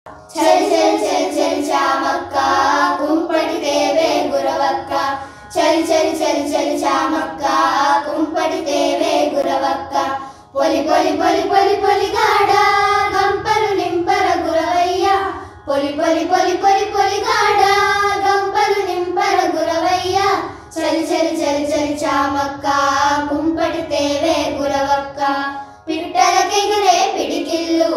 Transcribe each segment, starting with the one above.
చల్ చల్ చల్ చల్ చామక్క కుంపటి తేవే గురవక్క చల్ చల్ చల్ చల్ చామక్క కుంపటి తేవే గురవక్క పొలి పొలి పొలి పొలి పొలి గాడ గంపలు నింపర గురవయ్య పొలి పొలి పొలి పొలి పొలి గాడ గంపలు నింపర గురవయ్య చలి చలి చలి చలి చామక్క కుంపటి తేవే గురవక్క పిట్టలకెగురే పిడికిల్లు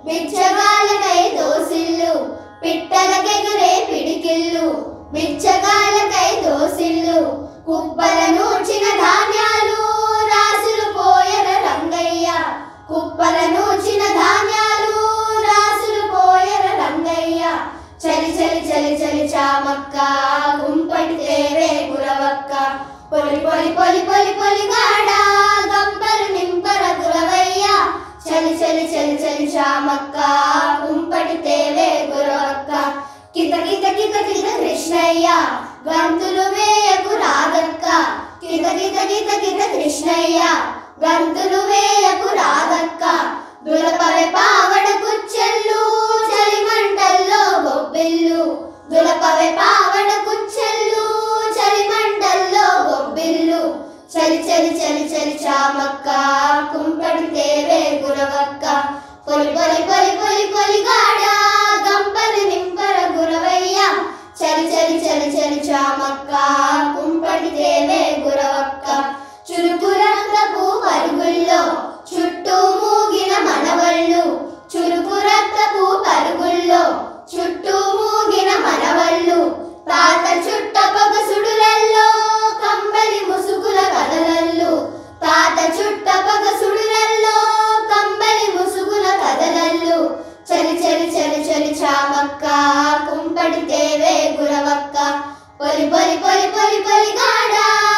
బిచ్చగాలకై దోసిల్లు పిట్టలకెగురే పిడికిల్లు బిచ్చగాలకై దోసిల్లు కుప్పల నూచిన ధాన్యాలు రాసులు పోయర రంగయ్య కుప్పల నూచిన ధాన్యాలు రాసులు పోయర రంగయ్య చలి చలి చలి చలి చామక్క గుంపటి తేవే గురవక్క పొలి పొలి పొలి పొలి పొలి గాడ గంపలు నింపర గురవయ్య చలి చలి చలి చలి చామక్క గుంపటి తేవే గురవక్క కిత కిత కిత కిత కృష్ణయ్య గంతులు వేయకు రాగక్క కిత కిత కిత కిత కృష్ణయ్య గంతులు వేయకు రాగక్క దులపవే పావడ కుచ్చెల్లు చలి మంటల్లో గొబ్బిల్లు దులపవే పావడ కుచ్చెల్లు చలి మంటల్లో గొబ్బిల్లు చలి చలి చలి చలి చామక్క కుంపటి తేవే గురవక్క పొలి పొలి పొలి పొలి పొలి గాడ గంపలు నింపర గురవయ్య చలి చలి చలి చలి చామక్క కుంపటి తేవే గురవక్క చురుకు రక్తపు పరుగుల్లో చుట్టూ మూగిన మనవళ్ళు చురుకు రక్తపు పరుగుల్లో చుట్టూ మూగిన మనవళ్ళు తాత చుట్ట పగసుడులల్లో కంబలి ముసుగుల కదలల్లు తాత చుట్ట పగసుడులల్లో కంబలి ముసుగుల కదలల్లు చలి చలి చలి చలి చామక్క కుంపటి తేవే గురవక్క పొలి పొలి పొలి పొలి పొలి గాడ